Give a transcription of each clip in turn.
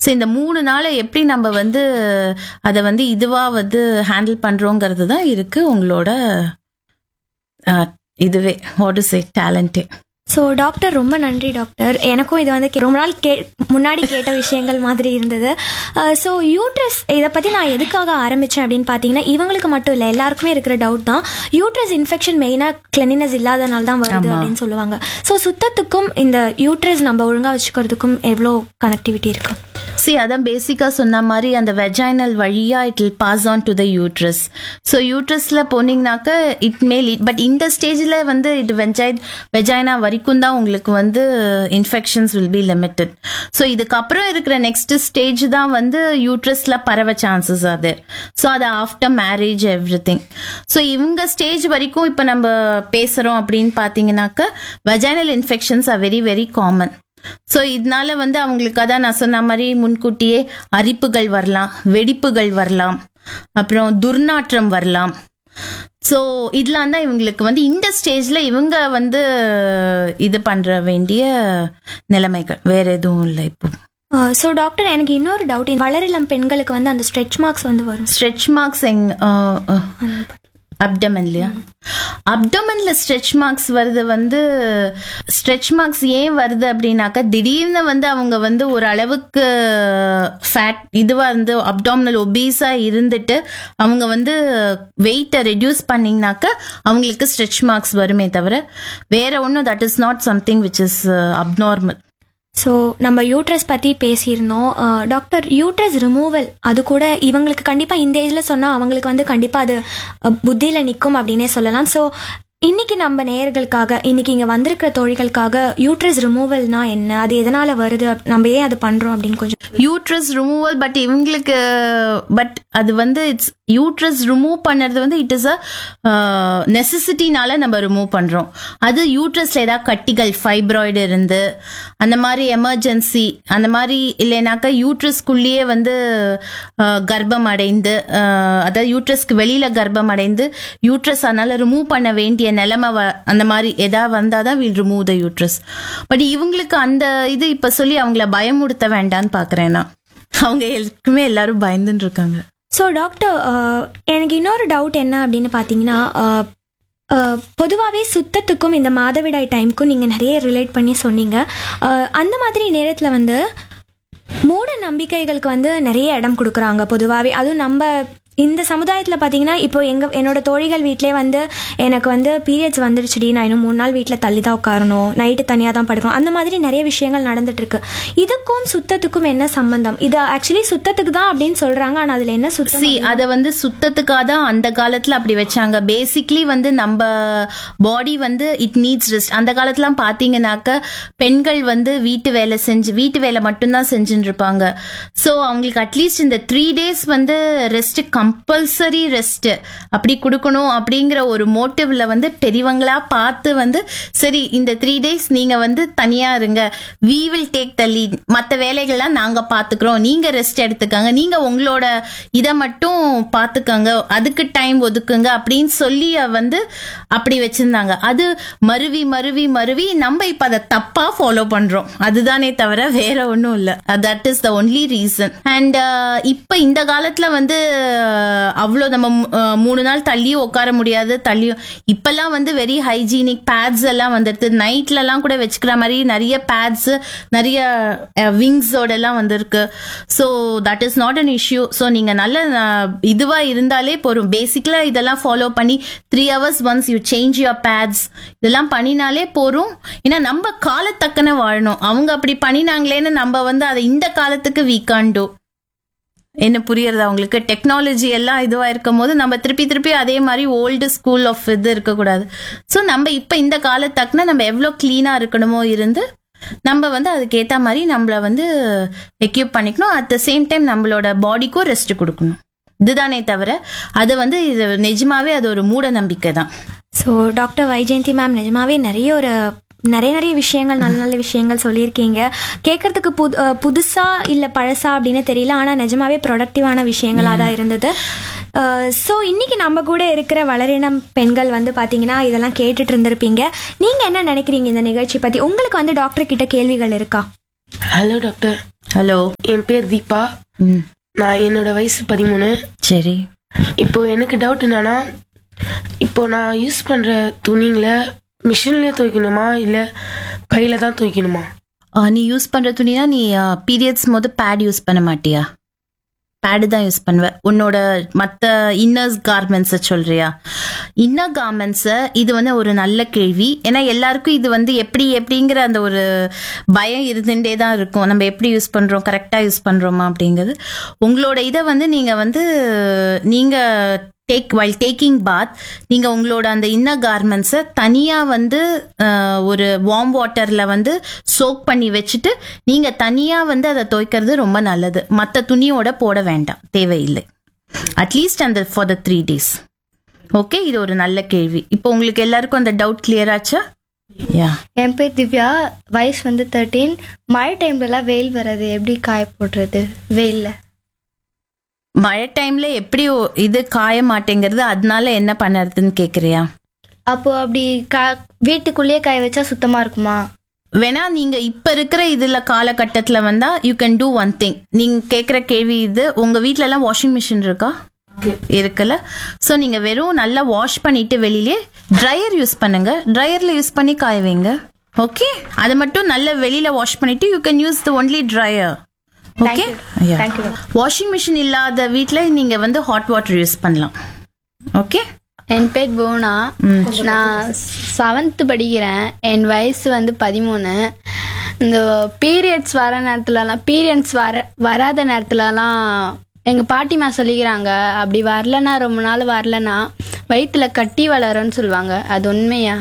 So இந்த மூணு நாளை எப்படி நம்ம வந்து அதை வந்து இதுவாக வந்து ஹேண்டில் பண்ணுறோங்கிறது தான் இருக்கு உங்களோட அஹ், இதுவே வாட் இஸ் இட் டேலண்ட்டே ஸோ டாக்டர் ரொம்ப நன்றி டாக்டர் எனக்கும் இது வந்து கே- ரொம்ப நாள் கே முன்னாடி கேட்ட விஷயங்கள் மாதிரி இருந்தது ஸோ யூட்ரஸ் இதை பற்றி நான் எதுக்காக ஆரம்பித்தேன் அப்படின்னு பார்த்தீங்கன்னா இவங்களுக்கு மட்டும் இல்லை எல்லாருக்குமே இருக்கிற டவுட் தான் யூட்ரஸ் இன்ஃபெக்ஷன் மெயினாக கிளெனினஸ் இல்லாதனால தான் வருது அப்படின்னு சொல்லுவாங்க ஸோ சுத்தத்துக்கும் இந்த யூட்ரஸ் நம்ம ஒழுங்காக வச்சுக்கிறதுக்கும் எவ்வளோ கனெக்டிவிட்டி இருக்கு சி அதான் பேசிக்காக சொன்ன மாதிரி அந்த வெஜைனல் வழியா it will pass on to the uterus so யூட்ரஸ்ல போனீங்கனாக்க இட் மே லீட் பட் இந்த ஸ்டேஜில் வந்து இது வெஜை வெஜைனா வரைக்கும் தான் உங்களுக்கு வந்து infections will be limited so இதுக்கப்புறம் இருக்கிற நெக்ஸ்ட் ஸ்டேஜ் தான் வந்து யூட்ரஸ்ல பரவ சான்சஸ் அது ஸோ அது after marriage every thing so இவங்க ஸ்டேஜ் வரைக்கும் இப்போ நம்ம பேசுகிறோம் அப்படின்னு பார்த்தீங்கன்னாக்க vaginal infections are very very common so இதனால வந்து அவங்களுக்கு அதான் நான் சொன்ன மாதிரி முன்கூட்டியே அரிப்புகள் வரலாம் வெடிப்புகள் வரலாம் அப்புறம் துர்நாற்றம் வரலாம் ஸோ இதெல்லாம் தான் இவங்களுக்கு வந்து இந்த ஸ்டேஜ்ல இவங்க வந்து இது பண்ற வேண்டிய நிலைமைகள் வேற எதுவும் இல்லை இப்போ ஸோ டாக்டர் எனக்கு இன்னொரு டவுட் வளரிளம் பெண்களுக்கு வந்து அந்த ஸ்ட்ரெச் மார்க்ஸ் வந்து வரும் ஸ்ட்ரெச் மார்க்ஸ் எங் அப்டமன்லையா அப்டமன்ல ஸ்ட்ரெச் மார்க்ஸ் வருது வந்து ஸ்ட்ரெச் மார்க்ஸ் ஏன் வருது அப்படின்னாக்கா திடீர்னு வந்து அவங்க வந்து ஒரு அளவுக்கு ஃபேட் இதுவா இருந்து அப்டாமினல் ஒபீஸா இருந்துட்டு அவங்க வந்து வெயிட்டை ரெடியூஸ் பண்ணிங்கனாக்க அவங்களுக்கு ஸ்ட்ரெச் மார்க்ஸ் வருமே தவிர வேற ஒன்றும் that is not something which is abnormal so நம்ம யூட்ரஸ் பற்றி பேசியிருந்தோம் அஹ், டாக்டர் யூட்ரஸ் ரிமூவல் அது கூட இவங்களுக்கு கண்டிப்பாக இந்த ஏஜில் சொன்னால் அவங்களுக்கு வந்து கண்டிப்பாக அது புத்தியில் நிற்கும் அப்படின்னே சொல்லலாம் ஸோ இன்னைக்கு நம்ம நேயர்களுக்காக இன்னைக்கு இங்கே வந்திருக்கிற தோழிகளுக்காக யூட்ரஸ் ரிமூவல்னா என்ன அது எதனால் வருது அப்- நம்ம ஏன் அது பண்ணுறோம் அப்படின்னு கொஞ்சம் யூட்ரஸ் ரிமூவல் பட் இவங்களுக்கு பட் அது வந்து இட்ஸ் யூட்ரஸ் ரிமூவ் பண்ணுறது வந்து இட் இஸ் அ நெசசிட்டினால நம்ம ரிமூவ் பண்ணுறோம் அது யூட்ரஸ்ல ஏதாவது கட்டிகள் ஃபைப்ராய்டு இருந்து அந்த மாதிரி எமர்ஜென்சி அந்த மாதிரி இல்லைனாக்கா யூட்ரஸ்குள்ளேயே வந்து அஹ், கர்ப்பம் அடைந்து அஹ், அதாவது யூட்ரஸ்க்கு வெளியில கர்ப்பம் அடைந்து யூட்ரஸ் அதனால ரிமூவ் பண்ண வேண்டிய நிலைமை வ- அந்த மாதிரி ஏதாவது வந்தாதான் will remove the uterus but இவங்களுக்கு அந்த இது இப்ப சொல்லி அவங்கள பயமுடுத்த வேண்டாம்னு பாக்குறேன் நான் அவங்க எல்லாருக்குமே எல்லாரும் பயந்துன்னு இருக்காங்க ஸோ டாக்டர் அஹ், எனக்கு இன்னொரு டவுட் என்ன அப்படின்னு பார்த்தீங்கன்னா பொதுவாகவே சுத்தத்துக்கும் இந்த மாதவிடாய் டைமுக்கும் நீங்கள் நிறைய ரிலேட் பண்ணி சொன்னீங்க அஹ், அந்த மாதிரி நேரத்தில் வந்து மூட நம்பிக்கைகளுக்கு வந்து நிறைய இடம் கொடுக்குறாங்க பொதுவாகவே அதுவும் நம்ம இந்த சமுதாயத்தில் பார்த்தீங்கன்னா இப்போ எங்கள் என்னோட தோழிகள் வீட்டிலே வந்து எனக்கு வந்து பீரியட்ஸ் வந்துருச்சுடி நான் இன்னும் மூணு நாள் வீட்டில் தள்ளி தான் உட்காரணும் நைட்டு தனியாக தான் படுக்கணும் அந்த மாதிரி நிறைய விஷயங்கள் நடந்துட்டு இருக்கு இதுக்கும் சுத்தத்துக்கும் என்ன சம்பந்தம் இது ஆக்சுவலி சுத்தத்துக்கு தான் அப்படின்னு சொல்றாங்க ஆனால் அதில் என்ன சுத்தம் சி அத வந்து சுத்தத்துக்காக தான் அந்த காலத்துல அப்படி வச்சாங்க பேசிக்லி வந்து நம்ம பாடி வந்து இட் நீட்ஸ் ரெஸ்ட் அந்த காலத்துலாம் பாத்தீங்கன்னாக்க பெண்கள் வந்து வீட்டு வேலை செஞ்சு வீட்டு வேலை மட்டும்தான் செஞ்சுட்டு இருப்பாங்க ஸோ அவங்களுக்கு அட்லீஸ்ட் இந்த த்ரீ டேஸ் வந்து ரெஸ்ட் கம்பல்சரி ரெஸ்ட் அப்படி கொடுக்கணும் அப்படிங்கிற ஒரு மோட்டிவ்ல வந்து பெரியவங்களா பார்த்து வந்து சரி இந்த த்ரீ டேஸ் நீங்க வந்து தனியா இருங்க we will take the lead மற்ற வேலைகள்லாம் நாங்க பாத்துக்கிறோம் நீங்க ரெஸ்ட் எடுத்துக்கங்க நீங்க உங்களோட இதை மட்டும் பாத்துக்கங்க அதுக்கு டைம் ஒதுக்குங்க அப்படின்னு சொல்லி வந்து அப்படி வச்சிருந்தாங்க அது மருவி மருவி மருவி நம்ம இப்ப அதை தப்பா ஃபாலோ பண்றோம் அதுதானே தவிர வேற ஒன்றும் இல்ல that is the only reason and இப்ப இந்த காலத்துல வந்து அஹ், அவ்வளோ நம்ம மு- அஹ், மூணு நாள் தள்ளியும் உட்கார முடியாது தள்ளியும் இப்பெல்லாம் வந்து வெரி ஹைஜீனிக் பேட்ஸ் எல்லாம் வந்துடுது நைட்ல எல்லாம் கூட வச்சுக்கிற மாதிரி நிறைய பேட்ஸ் நிறைய விங்ஸோட எல்லாம் வந்திருக்கு so that is not an issue so நீங்க நல்ல அஹ், இதுவா இருந்தாலே போதும் பேசிக்கலா இதெல்லாம் ஃபாலோ பண்ணி three hours once you change your pads இதெல்லாம் பண்ணினாலே போதும் ஏன்னா நம்ம காலத்தக்கன வாழணும் அவங்க அப்படி பண்ணினாங்களேன்னு நம்ம வந்து அதை இந்த காலத்துக்கு we can't do என்ன புரியுறது அவங்களுக்கு டெக்னாலஜி எல்லாம் இதுவா இருக்கும் போது நம்ம திருப்பி திருப்பி அதே மாதிரி ஓல்டு ஸ்கூல் ஆஃப் இது இருக்கக்கூடாது ஸோ நம்ம இப்ப இந்த காலத்தக்குன நம்ம எவ்வளோ கிளீனா இருக்கணுமோ இருந்து நம்ம வந்து அதுக்கேத்த மாதிரி நம்மள வந்து எக்யூப் பண்ணிக்கணும் அட் த சேம் டைம் நம்மளோட பாடிக்கும் ரெஸ்ட் கொடுக்கணும் இதுதானே தவிர அது வந்து இது நிஜமாவே அது ஒரு மூட நம்பிக்கை தான் ஸோ டாக்டர் வைஜெயந்தி மேம் நிஜமாவே நிறைய ஒரு நிறைய நிறைய விஷயங்கள் நல்ல நல்ல விஷயங்கள் சொல்லியிருக்கீங்க கேட்கறதுக்கு புது அஹ், புதுசா இல்லை பழசா அப்படின்னு தெரியல ஆனால் நிஜமாவே ப்ரொடக்டிவான விஷயங்களாக தான் இருந்தது ஸோ இன்னைக்கு நம்ம கூட இருக்கிற வளரினம் பெண்கள் வந்து பார்த்தீங்கன்னா இதெல்லாம் கேட்டுட்டு இருந்திருப்பீங்க நீங்கள் என்ன நினைக்கிறீங்க இந்த நிகழ்ச்சி பற்றி உங்களுக்கு வந்து டாக்டர் கிட்ட கேள்விகள் இருக்கா ஹலோ டாக்டர் ஹலோ என் பேர் தீபா ம் நான் என்னோட வயசு பதிமூணு சரி இப்போ எனக்கு டவுட் என்னன்னா இப்போ நான் யூஸ் பண்ற துணிங்களை மிஷின்லயே துவைக்கணுமா இல்ல கையில தான் துவைக்கணுமா ஆ, நீ யூஸ் பண்ற துணினா நீ பீரியட்ஸ் போது பேட் யூஸ் பண்ண மாட்டியா பேடு தான் யூஸ் பண்ணுவ உன்னோட மற்ற இன்னர்ஸ் கார்மெண்ட்ஸை சொல்றியா இன்னர் கார்மெண்ட்ஸை இது வந்து ஒரு நல்ல கேள்வி ஏன்னா எல்லாருக்கும் இது வந்து எப்படி எப்படிங்கிற அந்த ஒரு பயம் இருந்துட்டே தான் இருக்கும் நம்ம எப்படி யூஸ் பண்றோம் கரெக்டாக யூஸ் பண்றோமா அப்படிங்கிறது உங்களோட இதை வந்து நீங்க வந்து நீங்க டேக் வைல் டேக்கிங் பாத் நீங்க உங்களோட அந்த இன்னர் கார்மெண்ட்ஸை தனியா வந்து அஹ், ஒரு வார்ம் வாட்டர்ல வந்து சோக் பண்ணி வச்சுட்டு நீங்க தனியா வந்து அதை துவைக்கிறது ரொம்ப நல்லது மற்ற துணியோட போட வேண்டாம் தேவையில்லை அட்லீஸ்ட் அந்த for the three days okay இது ஒரு நல்ல கேள்வி இப்போ உங்களுக்கு எல்லாருக்கும் அந்த டவுட் கிளியர் ஆச்சா யா என் பேர் திவ்யா வயசு வந்து தேர்ட்டீன் மழை டைம்லலாம் வெயில் வராது எப்படி காய போடுறது வெயில்ல மழை டைம்ல எப்படி ஒ- இது காய மாட்டேங்கிறது அதனால என்ன பண்ணுறதுன்னு கேக்குறியா அப்போ அப்படி கா வீட்டுக்குள்ளேயே காய வச்சா சுத்தமா இருக்குமா வேணா நீங்க இப்ப இருக்கிற இதுல காலகட்டத்துல வந்தா you can do one thing நீங்க கேக்குற கேள்வி இது உங்க வீட்ல எல்லாம் வாஷிங் மிஷின் இருக்கா இருக்குல்ல சோ நீங்க வெறும் நல்லா வாஷ் பண்ணிட்டு வெளியிலே ட்ரையர் யூஸ் பண்ணுங்க ட்ரையர்ல யூஸ் பண்ணி காய வைங்க ஓகே அது மட்டும் நல்ல வெளியில வாஷ் பண்ணிட்டு you can use the only dryer okay Thank you. Washing machine இல்லாத வீட்ல நீங்க வந்து ஹாட் வாட்டர் யூஸ் பண்ணலாம் ஓகே என் பேர் போனா நான் செவன்த் படிக்கிறேன் என் வயசு வந்து பதிமூணு இந்த பீரியட்ஸ் வர நேரத்துலலாம் பீரியட்ஸ் வர வராத நேரத்துலலாம் எங்கள் பாட்டிமா சொல்லிக்கிறாங்க அப்படி வரலனா ரொம்ப நாள் வரலனா வயிற்றுல கட்டி வளரும்னு சொல்லுவாங்க அது உண்மையா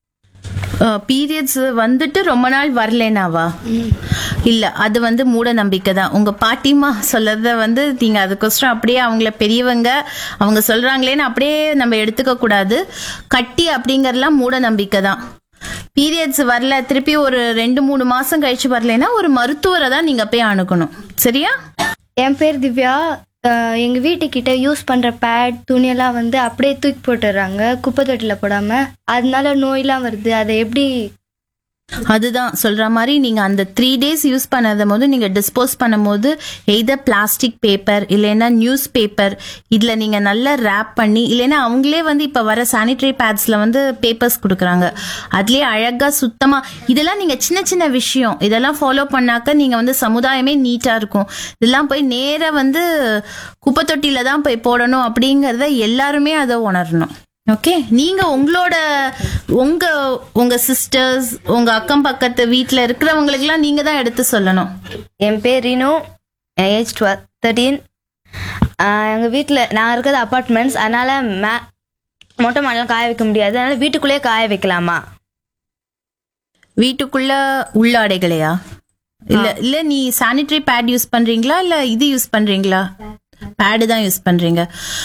பீரியட்ஸ் வந்துட்டு ரொம்ப நாள் வரலனாவா இல்ல அது வந்து மூட நம்பிக்கை தான் உங்க பாட்டிமா சொல்லறத வந்து நீங்க அதுக்கோசரம் அப்படியே அவங்கள பெரியவங்க அவங்க சொல்றாங்களேன்னு அப்படியே நம்ம எடுத்துக்க கூடாது கட்டி அப்படிங்கறதுலாம் மூட நம்பிக்கை தான் பீரியட்ஸ் வரல திருப்பி ஒரு ரெண்டு மூணு மாசம் கழிச்சு வரலைன்னா ஒரு மருத்துவரை தான் நீங்க போய் அணுகணும் சரியா என் பேர் திவ்யா அஹ், எங்க வீட்டுக்கிட்ட யூஸ் பண்ற பேட் துணியெல்லாம் வந்து அப்படியே தூக்கி போட்டுடுறாங்க குப்பை தொட்டில போடாம அதனால நோயெல்லாம் வருது அதை எப்படி அதுதான் சொல்ற மாதிரி நீங்க அந்த த்ரீ டேஸ் யூஸ் பண்ணாத போது நீங்க டிஸ்போஸ் பண்ணும்போது எய்தர் பிளாஸ்டிக் பேப்பர் இல்லைன்னா நியூஸ் பேப்பர் இதுல நீங்க நல்லா ரேப் பண்ணி இல்லைன்னா அவங்களே வந்து இப்ப வர சானிட்டரி பேட்ஸ்ல வந்து பேப்பர்ஸ் கொடுக்குறாங்க அதுலயே அழகா சுத்தமா இதெல்லாம் நீங்க சின்ன சின்ன விஷயம் இதெல்லாம் ஃபாலோ பண்ணாக்க நீங்க வந்து சமுதாயமே நீட்டா இருக்கும் இதெல்லாம் போய் நேரா வந்து குப்பை தொட்டில தான் போய் போடணும் அப்படிங்கறத எல்லாருமே அதை உணரணும் ஓகே நீங்க உங்களோட உங்க உங்க சிஸ்டர்ஸ் உங்க அக்கம் பக்கத்து வீட்ல இருக்கிறவங்களுக்குலாம் நீங்க தான் எடுத்து சொல்லணும் என் பேர் ரீனு என் ஏஜ் டுவெல் தேர்ட்டீன் எங்கள் வீட்டில் நான் இருக்கிறது அப்பார்ட்மெண்ட்ஸ் அதனால் மே மொட்டை மாடலாம் காய வைக்க முடியாது அதனால் வீட்டுக்குள்ளேயே காய வைக்கலாமா வீட்டுக்குள்ள உள்ளாடைகளையா இல்ல இல்ல நீ சானிட்டரி பேட் யூஸ் பண்றீங்களா இல்ல இது யூஸ் பண்றீங்களா பேடு தான் யூஸ் பண்றீங்க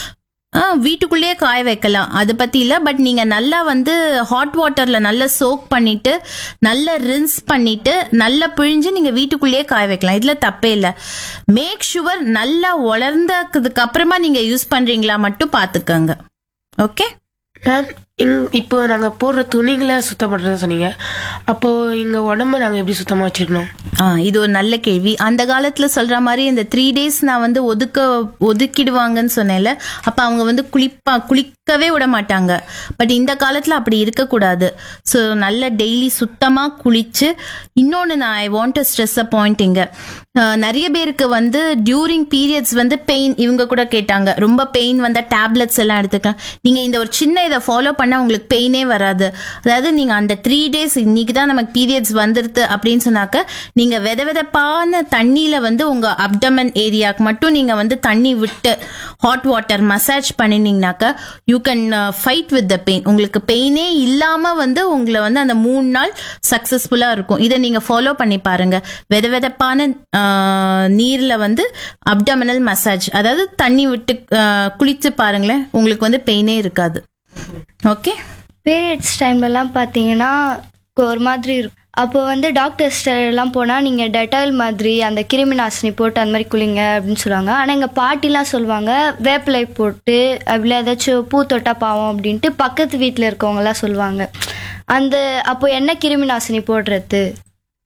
ஆ வீட்டுக்குள்ளேயே காய வைக்கலாம் அதை பத்தி இல்ல பட் நீங்க நல்லா வந்து ஹாட் வாட்டர்ல நல்லா சோக் பண்ணிட்டு நல்லா ரின்ஸ் பண்ணிட்டு நல்லா பிழிஞ்சு நீங்க வீட்டுக்குள்ளேயே காய வைக்கலாம் இதுல தப்பே இல்ல மேக் ஷுவர் நல்லா வளர்ந்ததுக்கு அப்புறமா நீங்க யூஸ் பண்றீங்களா மட்டும் பாத்துக்கோங்க ஓகே மேம் இப்போ நாங்க போடுற துணிகளை சுத்தம் பண்றதா சொன்னீங்க அப்போ எங்க உடம்ப நாங்க எப்படி சுத்தமா வச்சிருக்கணும் ஆ இது ஒரு நல்ல கேள்வி அந்த காலத்துல சொல்ற மாதிரி இந்த த்ரீ டேஸ் நான் வந்து ஒதுக்க ஒதுக்கிடுவாங்கன்னு சொன்னேன்ல அப்ப அவங்க வந்து குளிப்பா குளிக்கவே விட மாட்டாங்க பட் இந்த காலத்துல அப்படி இருக்கக்கூடாது ஸோ நல்ல டெய்லி சுத்தமா குளிச்சு இன்னொன்னு நான் I want to stress a point இங்க அஹ், நிறைய பேருக்கு வந்து டியூரிங் பீரியட்ஸ் வந்து பெயின் இவங்க கூட கேட்டாங்க ரொம்ப பெயின் வந்தா டேப்லெட்ஸ் எல்லாம் எடுத்துக்கலாம் நீங்க இந்த ஒரு சின்ன இதை ஃபாலோ பண்ணா உங்களுக்கு பெயினே வராது அதாவது நீங்க அந்த த்ரீ டேஸ் இன்னைக்கு தான் நமக்கு பீரியட்ஸ் வந்துருது அப்படின்னு சொன்னாக்க நீங்க வெத வெதப்பான தண்ணியில வந்து உங்க அப்டமன் ஏரியாக்கு மட்டும் நீங்க வந்து தண்ணி விட்டு ஹாட் வாட்டர் மசாஜ் பண்ணினீங்கனாக்க you can fight with the pain உங்களுக்கு பெயினே இல்லாம வந்து உங்களை வந்து அந்த மூணு நாள் சக்சஸ்ஃபுல்லா இருக்கும் இதை நீங்க ஃபாலோ பண்ணி பாருங்க வெத வெதப்பான ஆஹ், நீர்ல வந்து அப்டமினல் மசாஜ் அதாவது தண்ணி விட்டு ஆஹ், குளிச்சு பாருங்களேன் உங்களுக்கு வந்து பெயினே இருக்காது ஓகே பீரியட்ஸ் டைம்லலாம் பார்த்தீங்கன்னா ஒரு மாதிரி இருக்கும் அப்போ வந்து டாக்டர்ஸ் எல்லாம் போனால் நீங்கள் டெட்டால் மாதிரி அந்த கிருமி நாசினி போட்டு அந்த மாதிரி குளிங்க அப்படின்னு சொல்லுவாங்க ஆனால் எங்கள் பாட்டிலாம் சொல்லுவாங்க வேப்பிலை போட்டு அப்படில ஏதாச்சும் பூ தொட்டா பாவம் அப்படின்ட்டு பக்கத்து வீட்டில் இருக்கவங்கலாம் சொல்லுவாங்க அந்த அப்போ என்ன கிருமி நாசினி போடுறது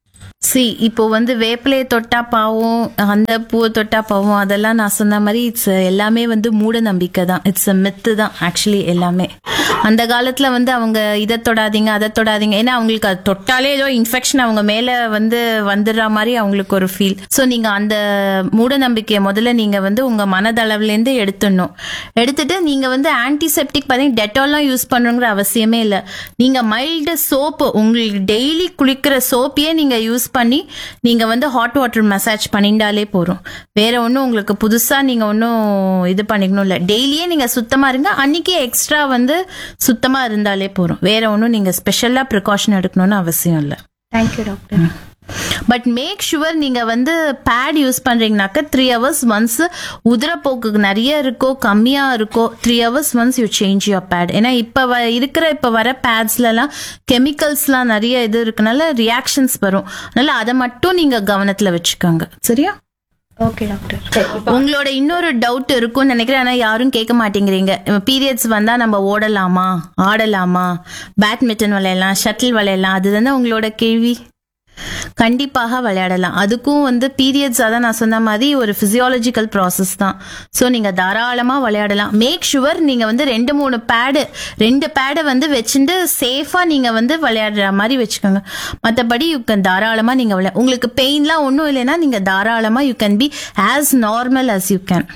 சி இப்போ வந்து வேப்பிலையை தொட்டா பாவம் அந்த பூவை தொட்டா பாவம் அதெல்லாம் நான் சொன்ன மாதிரி இட்ஸ் எல்லாமே வந்து மூட நம்பிக்கை தான் இட்ஸ் மித்து தான் ஆக்சுவலி எல்லாமே அந்த காலத்துல வந்து அவங்க இதை தொடாதீங்க அதை தொடாதீங்க ஏன்னா அவங்களுக்கு அது தொட்டாலே ஏதோ இன்ஃபெக்ஷன் அவங்க மேல வந்து வந்துடுற மாதிரி அவங்களுக்கு ஒரு ஃபீல் ஸோ நீங்க அந்த மூட நம்பிக்கையை முதல்ல நீங்க வந்து உங்க மனதளவுல இருந்து எடுத்துடணும் எடுத்துட்டு நீங்க வந்து ஆன்டிசெப்டிக் பார்த்தீங்கன்னா டெட்டால்லாம் யூஸ் பண்ணுங்கிற அவசியமே இல்லை நீங்க மைல்டு சோப்பு உங்களுக்கு டெய்லி குளிக்கிற சோப்பையே நீங்க யூஸ் பண்ணி நீங்க வந்து ஹாட் வாட்டர் மசாஜ் பண்ணிட்டாலே போறோம் வேற ஒன்றும் உங்களுக்கு புதுசா நீங்க ஒன்றும் இது பண்ணிக்கணும் இல்லை டெய்லியே நீங்க சுத்தமா இருங்க அன்னைக்கே எக்ஸ்ட்ரா வந்து சுத்தமா இருந்தாலே போறோம் வேற ஒன்றும் நீங்க ஸ்பெஷலா ப்ரிகாஷன் எடுக்கணும்னு அவசியம் இல்லை thank you doctor but make sure நீங்க வந்து பேட் யூஸ் பண்றீங்கனாக்க த்ரீ ஹவர்ஸ் ஒன்ஸ் உதிரப்போக்கு நிறைய இருக்கோ கம்மியா இருக்கோ three hours once you change your pad ஏன்னா இப்ப வ- இருக்கிற இப்ப வர பேட்ஸ்லலாம் கெமிக்கல்ஸ்லாம் நிறைய இது இருக்கனால ரியாக்ஷன்ஸ் வரும் அதனால அதை மட்டும் நீங்க கவனத்துல வச்சுக்கோங்க சரியா ஓகே டாக்டர் உங்களோட இன்னொரு டவுட் இருக்கும்னு நினைக்கிறேன் ஆனா யாரும் கேட்க மாட்டேங்கிறீங்க பீரியட்ஸ் வந்தா நம்ம ஓடலாமா ஆடலாமா பேட்மிண்டன் விளையாடலாம் ஷட்டில் விளையாடலாம் அதுதானே உங்களோட கேள்வி கண்டிப்பாக விளையாடலாம் அதுக்கும் வந்து பீரியட்ஸ் அதான் நான் சொன்ன மாதிரி ஒரு பிசியாலஜிக்கல் ப்ராசஸ் தான் ஸோ நீங்க தாராளமா விளையாடலாம் மேக் ஷுவர் நீங்க வந்து ரெண்டு மூணு பேடு ரெண்டு பேடை வந்து வச்சுட்டு சேஃபா நீங்க வந்து விளையாடுற மாதிரி வச்சுக்கோங்க மற்றபடி யூ கேன் தாராளமா நீங்க விளையா உங்களுக்கு பெயின்லாம் ஒன்றும் இல்லைன்னா நீங்க தாராளமா you can be as normal as you can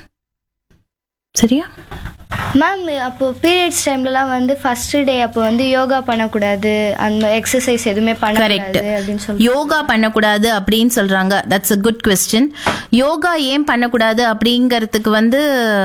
சரியா மேம் அப்போ பீரியட்ஸ் டைம்லலாம் வந்து ஃபர்ஸ்ட் டே அப்போ வந்து யோகா பண்ணக்கூடாது அந்த எக்ஸசைஸ் எதுவுமே கரெக்ட் பண்ணக்கூடாது அப்படின்னு சொல்லி யோகா பண்ணக்கூடாது அப்படின்னு சொல்றாங்க that's a good question yoga ஏன் பண்ணக்கூடாது அப்படிங்கறதுக்கு வந்து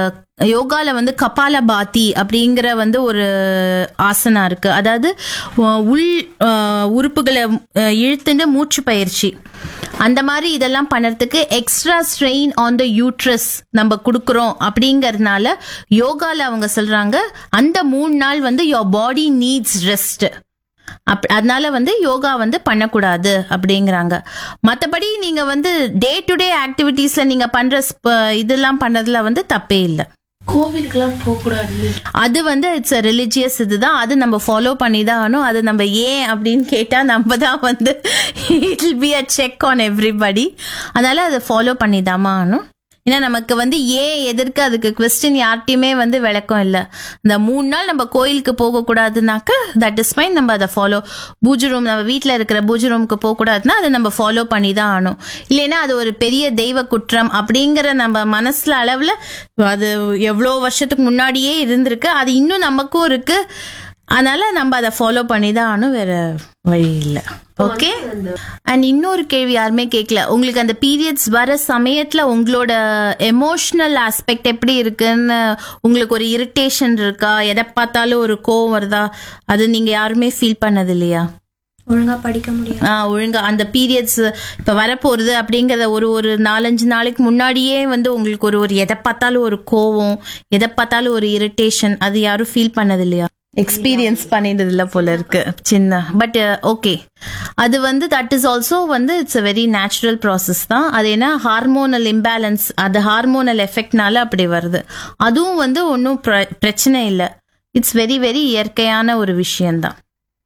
யோகால வந்து கபால பாத்தி அப்படிங்கிற வந்து ஒரு ஆசனா இருக்கு அதாவது உ- உள் அஹ், உறுப்புகளை அஹ், இழுத்துட்டு மூச்சு பயிற்சி அந்த மாதிரி இதெல்லாம் பண்ணறதுக்கு extra strain on the uterus நம்ம கொடுக்குறோம் அப்படிங்கறதுனால யோகால அவங்க சொல்றாங்க அந்த மூணு நாள் வந்து your body needs rest up அதனால வந்து யோகா வந்து பண்ணக்கூடாது அப்படிங்கிறாங்க மற்றபடி நீங்க வந்து டே டு டே ஆக்டிவிட்டீஸ்ல நீங்க பண்ற ஸ்ப- இதெல்லாம் பண்ணதுல வந்து தப்பே இல்லை கோவிலுக்கெல்லாம் போகக்கூடாது அது வந்து இட்ஸ் ரிலிஜியஸ் இதுதான் அது நம்ம ஃபாலோ பண்ணி தான் ஆகணும் அது நம்ம ஏன் அப்படின்னு கேட்டா நம்ம தான் வந்து it be a check on everybody அதனால அதை ஃபாலோ பண்ணி தாமா ஆகணும் ஏன்னா நமக்கு வந்து ஏன் எதற்கு அதுக்கு கொஸ்டின் யார்ட்டையுமே வந்து விளக்கம் இல்லை இந்த மூணு நாள் நம்ம கோயிலுக்கு போகக்கூடாதுனாக்க தட் இஸ் ஃபைன் நம்ம அதை ஃபாலோ பூஜை ரூம் நம்ம வீட்டில் இருக்கிற பூஜை ரூமுக்கு போகக்கூடாதுன்னா அதை நம்ம ஃபாலோ பண்ணி தான் ஆகணும் இல்லைன்னா அது ஒரு பெரிய தெய்வ குற்றம் அப்படிங்கிற நம்ம மனசுல அளவில் அது எவ்வளோ வருஷத்துக்கு முன்னாடியே இருந்திருக்கு அது இன்னும் நமக்கும் இருக்கு அதனால நம்ம அதை ஃபாலோ பண்ணி தான் ஆகணும் வேற வழி இல்லை ஓகே அண்ட் இன்னொரு கேள்வி யாருமே கேட்கல உங்களுக்கு அந்த பீரியட்ஸ் வர சமயத்துல உங்களோட எமோஷனல் ஆஸ்பெக்ட் எப்படி இருக்குன்னு உங்களுக்கு ஒரு இரிட்டேஷன் இருக்கா எதை பார்த்தாலும் ஒரு கோவம் வருதா அது நீங்க யாருமே ஃபீல் பண்ணது இல்லையா ஒழுங்கா படிக்க முடியும் ஆ, ஒழுங்கா அந்த பீரியட்ஸ் இப்ப வரப்போறது அப்படிங்கறத ஒரு ஒரு நாலஞ்சு நாளைக்கு முன்னாடியே வந்து உங்களுக்கு ஒரு ஒரு எதை பார்த்தாலும் ஒரு கோவம் எதை பார்த்தாலும் ஒரு இரிட்டேஷன் அது யாரும் ஃபீல் பண்ணது இல்லையா எக்ஸ்பீரியன்ஸ் பண்ணிட்டது இல்ல போல இருக்கு சின்ன பட் ஓகே அது வந்து தட் இஸ் ஆல்சோ வந்து it's a very natural process தான் அது என்ன ஹார்மோனல் இம்பேலன்ஸ் அது ஹார்மோனல் எஃபெக்ட்னால அப்படி வருது அதுவும் வந்து ஒன்றும் பிரச்சனை இல்லை இட்ஸ் வெரி வெரி இயற்கையான ஒரு விஷயம்தான்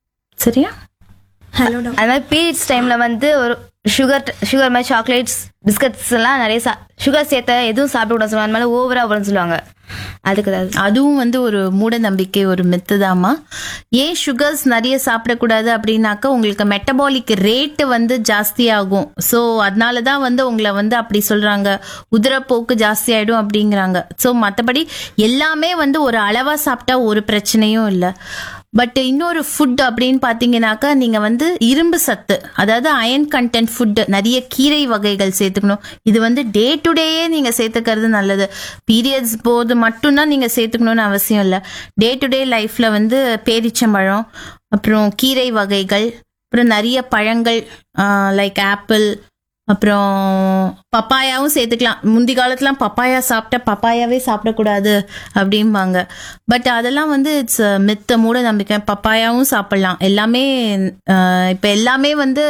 சரியா ஹலோ டாக்டர் அது மாதிரி பீரியட்ஸ் டைம்ல வந்து ஒரு சுகர் சுகர் மாதிரி சாக்லேட்ஸ் பிஸ்கட்ஸ் எல்லாம் நிறைய சா சுகர் சேர்த்த எதுவும் சாப்பிடக்கூடாது சொல்லுவாங்க அது மாதிரி ஓவரா வரும்னு சொல்லுவாங்க அதுக்கு ஏதாவது அதுவும் வந்து ஒரு மூட நம்பிக்கை ஒரு மெத்துதாமா ஏன் சுகர்ஸ் நிறைய சாப்பிடக்கூடாது அப்படின்னாக்கா உங்களுக்கு மெட்டபாலிக் ரேட்டு வந்து ஜாஸ்தி ஆகும் ஸோ அதனால தான் வந்து உங்களை வந்து அப்படி சொல்றாங்க உதிரப்போக்கு ஜாஸ்தி ஆயிடும் அப்படிங்கிறாங்க ஸோ மற்றபடி எல்லாமே வந்து ஒரு அளவா சாப்பிட்டா ஒரு பிரச்சனையும் இல்லை பட் இன்னொரு ஃபுட் அப்படின்னு பார்த்தீங்கன்னாக்கா நீங்கள் வந்து இரும்பு சத்து அதாவது அயன் கண்டென்ட் ஃபுட் நிறைய கீரை வகைகள் சேர்த்துக்கணும் இது வந்து டே டு டேயே நீங்கள் சேர்த்துக்கிறது நல்லது பீரியட்ஸ் போது மட்டும்தான் நீங்கள் சேர்த்துக்கணும்னு அவசியம் இல்லை டே டு டே லைஃப்பில் வந்து பேரிச்சம்பழம் அப்புறம் கீரை வகைகள் அப்புறம் நிறைய பழங்கள் லைக் ஆப்பிள் அப்புறம் பப்பாயாவும் சேர்த்துக்கலாம் முந்தி காலத்துலாம் பப்பாயா சாப்பிட்டா பப்பாயாவே சாப்பிடக்கூடாது அப்படிம்பாங்க பட் அதெல்லாம் வந்து இட்ஸ் மித்த மூட நம்பிக்கை பப்பாயாவும் சாப்பிடலாம் எல்லாமே அஹ், இப்ப எல்லாமே வந்து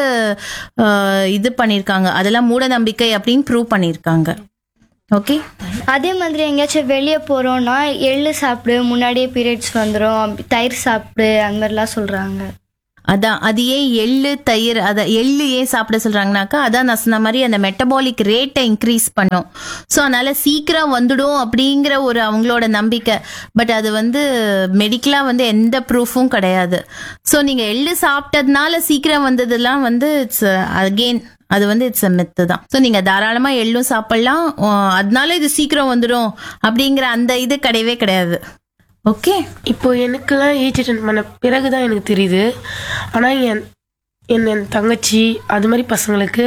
அஹ், இது பண்ணியிருக்காங்க அதெல்லாம் மூட நம்பிக்கை அப்படின்னு ப்ரூவ் பண்ணியிருக்காங்க ஓகே அதே மாதிரி எங்கேயாச்சும் வெளியே போகிறோம்னா எள்ளு சாப்பிடு முன்னாடியே பீரியட்ஸ் வந்துடும் தயிர் சாப்பிடு அந்த மாதிரிலாம் சொல்கிறாங்க அதான் அது ஏன் எள்ளு தயிர் அத எள்ளு ஏன் சாப்பிட சொல்றாங்கனாக்கா அதான் நான் சொன்ன மாதிரி அந்த மெட்டபாலிக் ரேட்டை இன்க்ரீஸ் பண்ணும் ஸோ அதனால சீக்கிரம் வந்துடும் அப்படிங்கிற ஒரு அவங்களோட நம்பிக்கை பட் அது வந்து மெடிக்கலா வந்து எந்த ப்ரூஃபும் கிடையாது ஸோ நீங்க எள்ளு சாப்பிட்டதுனால சீக்கிரம் வந்ததெல்லாம் வந்து இட்ஸ் அகெயின் அது வந்து இட்ஸ் அ மெத்து தான் ஸோ நீங்க தாராளமா எள்ளும் சாப்பிடலாம் அஹ் அதனால இது சீக்கிரம் வந்துடும் அப்படிங்கிற அந்த இது கிடையவே கிடையாது ஓகே இப்போ எனக்கெல்லாம் ஏஜ் அட்டன் பண்ண பிறகு தான் எனக்கு தெரியுது ஆனால் என் என் என் தங்கச்சி அது மாதிரி பசங்களுக்கு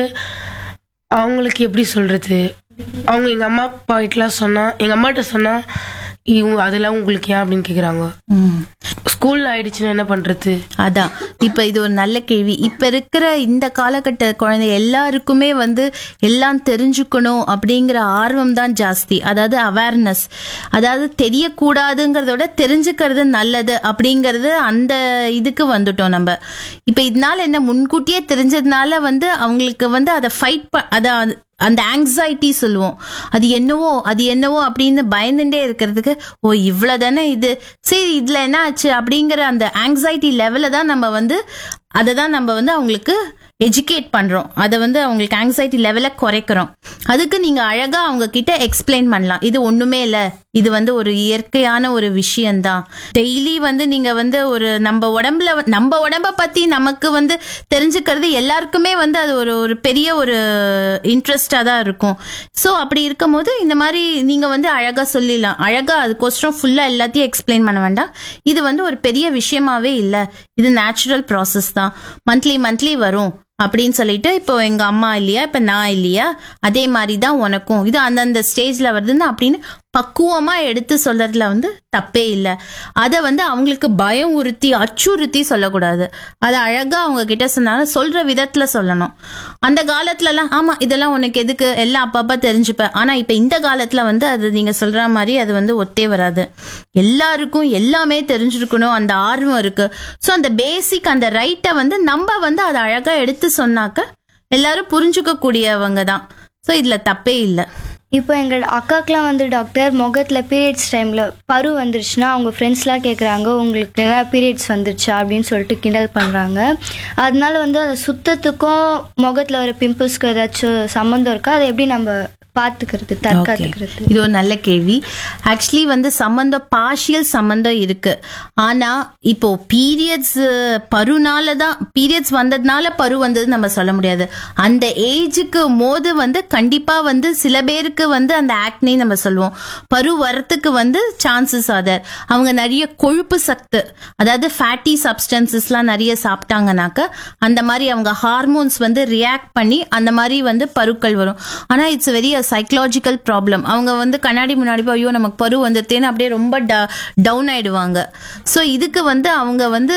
அவங்களுக்கு எப்படி சொல்கிறது அவங்க எங்கள் அம்மா அப்பா கிட்டலாம் சொன்னால் எங்கள் அம்மாட்ட சொன்னால் இவங்க அதெல்லாம் உங்களுக்கு ஏன் அப்படின்னு கேட்குறாங்க ம் ஸ்கூலில் ஆயிடுச்சுன்னா என்ன பண்ணுறது அதான் இப்ப இது ஒரு நல்ல கேள்வி இப்ப இருக்கிற இந்த காலகட்ட குழந்தை எல்லாருக்குமே வந்து எல்லாம் தெரிஞ்சுக்கணும் அப்படிங்கிற ஆர்வம் தான் ஜாஸ்தி அதாவது அவேர்னஸ் அதாவது தெரியக்கூடாதுங்கிறத விட தெரிஞ்சுக்கிறது நல்லது அப்படிங்கறது அந்த இதுக்கு வந்துட்டோம் நம்ம இப்ப இதனால என்ன முன்கூட்டியே தெரிஞ்சதுனால வந்து அவங்களுக்கு வந்து அதை ஃபைட் அத அந்த ஆங்ஸைட்டி சொல்லுவோம் அது என்னவோ அது என்னவோ அப்படின்னு பயந்துட்டே இருக்கிறதுக்கு ஓ இவ்வளவுதானே இது சரி இதுல என்ன ஆச்சு அப்படிங்கிற அந்த ஆங்ஸைட்டி லெவல தான் நம்ம வந்து அதை தான் நம்ம வந்து அவங்களுக்கு எஜுகேட் பண்றோம் அதை வந்து அவங்களுக்கு ஆங்ஸைட்டி லெவலை குறைக்கிறோம் அதுக்கு நீங்க அழகா அவங்க கிட்ட எக்ஸ்பிளைன் பண்ணலாம் இது ஒண்ணுமே இல்ல இது வந்து ஒரு இயற்கையான ஒரு விஷயம்தான் டெய்லி வந்து நீங்க வந்து ஒரு நம்ம உடம்புல வ- நம்ம உடம்ப பத்தி நமக்கு வந்து தெரிஞ்சுக்கிறது எல்லாருக்குமே வந்து அது ஒரு ஒரு பெரிய ஒரு இன்ட்ரெஸ்டா தான் இருக்கும் ஸோ அப்படி இருக்கும்போது இந்த மாதிரி நீங்க வந்து அழகா சொல்லிடலாம் அழகா அதுக்கோசரம் ஃபுல்லா எல்லாத்தையும் எக்ஸ்பிளைன் பண்ண வேண்டாம் இது வந்து ஒரு பெரிய விஷயமாவே இல்ல இது நேச்சுரல் ப்ராசஸ் தான் மந்த்லி மந்த்லி வரும் அப்படின்னு சொல்லிட்டு இப்போ எங்க அம்மா இல்லையா இப்ப நான் இல்லையா அதே மாதிரி தான் உனக்கும் இது அந்தந்த ஸ்டேஜ்ல வருதுன்னு அப்படின்னு பக்குவமா எடுத்து சொல்றதுல வந்து தப்பே இல்லை அதை வந்து அவங்களுக்கு பயம் உறுத்தி அச்சுறுத்தி சொல்லக்கூடாது அதை அழகா அவங்க கிட்ட சொன்னாலும் சொல்ற விதத்துல சொல்லணும் அந்த காலத்துல எல்லாம் ஆமா இதெல்லாம் உனக்கு எதுக்கு எல்லாம் அப்பப்ப தெரிஞ்சுப்ப ஆனா இப்ப இந்த காலத்துல வந்து அது நீங்க சொல்ற மாதிரி அது வந்து ஒத்தே வராது எல்லாருக்கும் எல்லாமே தெரிஞ்சிருக்கணும் அந்த ஆர்வம் இருக்கு ஸோ அந்த பேசிக் அந்த ரைட்டை வந்து நம்ம வந்து அதை அழகா எடுத்து சொன்னாக்க எல்லாரும் புரிஞ்சுக்க கூடியவங்க தான் ஸோ இதுல தப்பே இல்லை இப்போ எங்கள் அக்காக்கெலாம் வந்து டாக்டர் முகத்தில் பீரியட்ஸ் டைமில் பரு வந்துருச்சுன்னா அவங்க ஃப்ரெண்ட்ஸ்லாம் கேட்குறாங்க உங்களுக்கு பீரியட்ஸ் வந்துருச்சா அப்படின்னு சொல்லிட்டு கிண்டல் பண்ணுறாங்க அதனால வந்து அது சுத்தத்துக்கும் முகத்தில் வர பிம்பிள்ஸ்க்கு ஏதாச்சும் சம்மந்தம் இருக்கா அதை எப்படி நம்ம பார்த்துக்கிறது தற்காத்துக்கிறது இது ஒரு நல்ல கேள்வி ஆக்சுவலி வந்து சம்பந்தம் பார்ஷியல் சம்பந்தம் இருக்கு ஆனா இப்போ பீரியட்ஸ் பருனால தான் பீரியட்ஸ் வந்ததுனால பரு வந்தது நம்ம சொல்ல முடியாது அந்த ஏஜுக்கு போது வந்து கண்டிப்பா வந்து சில பேருக்கு வந்து அந்த ஆக்னே நம்ம சொல்லுவோம் பரு வரத்துக்கு வந்து சான்சஸ் அதர் அவங்க நிறைய கொழுப்பு சத்து அதாவது ஃபேட்டி சப்ஸ்டன்சஸ்லாம் நிறைய சாப்பிட்டாங்கனாக்க அந்த மாதிரி அவங்க ஹார்மோன்ஸ் வந்து ரியாக்ட் பண்ணி அந்த மாதிரி வந்து பருக்கள் வரும் ஆனா இட்ஸ் வெரி சைக்கலாஜிக்கல் ப்ராப்ளம் அவங்க வந்து கண்ணாடி முன்னாடி போய் ஐயோ நமக்கு பரு வந்துட்டேன்னு அப்படியே ரொம்ப டவுன் ஆயிடுவாங்க ஸோ இதுக்கு வந்து அவங்க வந்து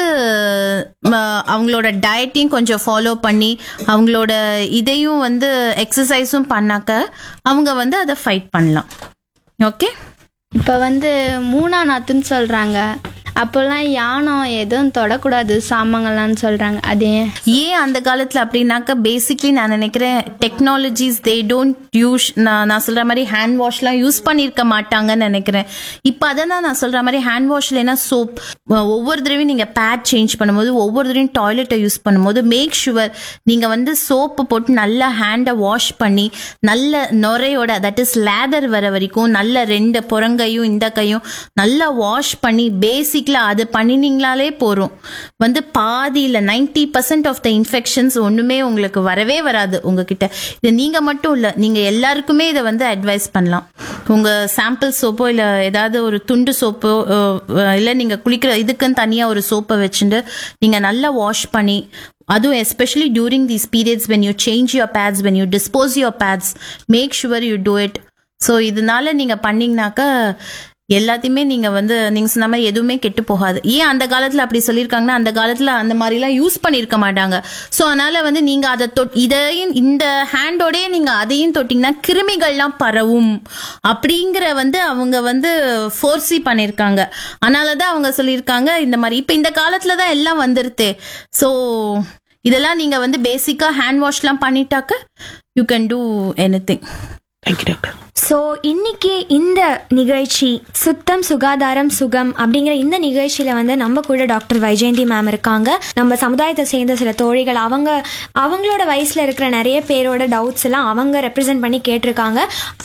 ம, அவங்களோட டயட்டையும் கொஞ்சம் ஃபாலோ பண்ணி அவங்களோட இதையும் வந்து எக்ஸசைஸும் பண்ணாக்க அவங்க வந்து அதை ஃபைட் பண்ணலாம் ஓகே இப்போ வந்து மூணா நாத்துன்னு சொல்றாங்க அப்போல்லாம் யானம் எதுவும் தொடக்கூடாது சாமான்கள்லாம் சொல்றாங்க அது ஏன்? ஏன் அந்த காலத்துல அப்படின்னாக்க பேசிக்லி நான் நினைக்கிறேன் டெக்னாலஜிஸ் தே டோன்ட் யூஸ் நான் நான் சொல்ற மாதிரி ஹேண்ட் வாஷ்லாம் யூஸ் பண்ணியிருக்க மாட்டாங்கன்னு நினைக்கிறேன் இப்போ அதை தான் நான் சொல்ற மாதிரி ஹேண்ட் வாஷ்ல என்ன சோப் ஒவ்வொரு தடவையும் நீங்க பேட் சேஞ்ச் பண்ணும்போது ஒவ்வொரு தடவையும் டாய்லெட்டை யூஸ் பண்ணும்போது மேக் ஷுவர் நீங்க வந்து சோப்பு போட்டு நல்லா ஹேண்டை வாஷ் பண்ணி நல்ல நுரையோட தட் இஸ் லேதர் வர வரைக்கும் நல்ல ரெண்டு புறங்கையும் இந்த கையும் நல்லா வாஷ் பண்ணி பேசிக்ல அது பண்ணினீங்களாலே போறோம் வந்து பாதி இல்ல ninety percent of the infections ஒண்ணுமே உங்களுக்கு வரவே வராது உங்ககிட்ட இது நீங்க மட்டும் இல்ல நீங்க எல்லாருக்குமே இதை வந்து அட்வைஸ் பண்ணலாம் உங்க சாம்பிள் சோப்போ இல்ல ஏதாவது ஒரு துண்டு சோப்போ இல்ல நீங்க குளிக்கிற இதுக்குன்னு தனியா ஒரு சோப்பை வச்சுட்டு நீங்க நல்லா வாஷ் பண்ணி அதுவும் especially during these periods when you change your pads when you dispose your pads make sure you do it so இதனால நீங்க பண்ணீங்கனாக்க எல்லாத்தையுமே நீங்க வந்து நீங்க சொன்ன மாதிரி எதுவுமே கெட்டு போகாது ஏன் அந்த காலத்துல அப்படி சொல்லியிருக்காங்கன்னா அந்த காலத்துல அந்த மாதிரிலாம் யூஸ் பண்ணியிருக்க மாட்டாங்க ஸோ அதனால வந்து நீங்க அதை தொட் இதையும் இந்த ஹேண்டோடயே நீங்க அதையும் தொட்டிங்கன்னா கிருமிகள்லாம் பரவும் அப்படிங்கிற வந்து அவங்க வந்து ஃபோர்ஸி பண்ணியிருக்காங்க அதனால தான் அவங்க சொல்லியிருக்காங்க இந்த மாதிரி இப்போ இந்த காலத்துல தான் எல்லாம் வந்துருது ஸோ இதெல்லாம் நீங்க வந்து பேசிக்கா ஹேண்ட் வாஷ்லாம் பண்ணிட்டாக்க you can do anything thank you doctor so இன்னைக்கு இந்த நிகழ்ச்சி சுத்தம் சுகாதாரம் சுகம் அப்படிங்கிற இந்த நிகழ்ச்சியில் வந்து நம்ம கூட டாக்டர் வைஜெயந்தி மேம் இருக்காங்க நம்ம சமுதாயத்தை சேர்ந்த சில தோழிகள் அவங்க அவங்களோட வயசில் இருக்கிற நிறைய பேரோட டவுட்ஸ் எல்லாம் அவங்க ரெப்ரசென்ட் பண்ணி கேட்டிருக்காங்க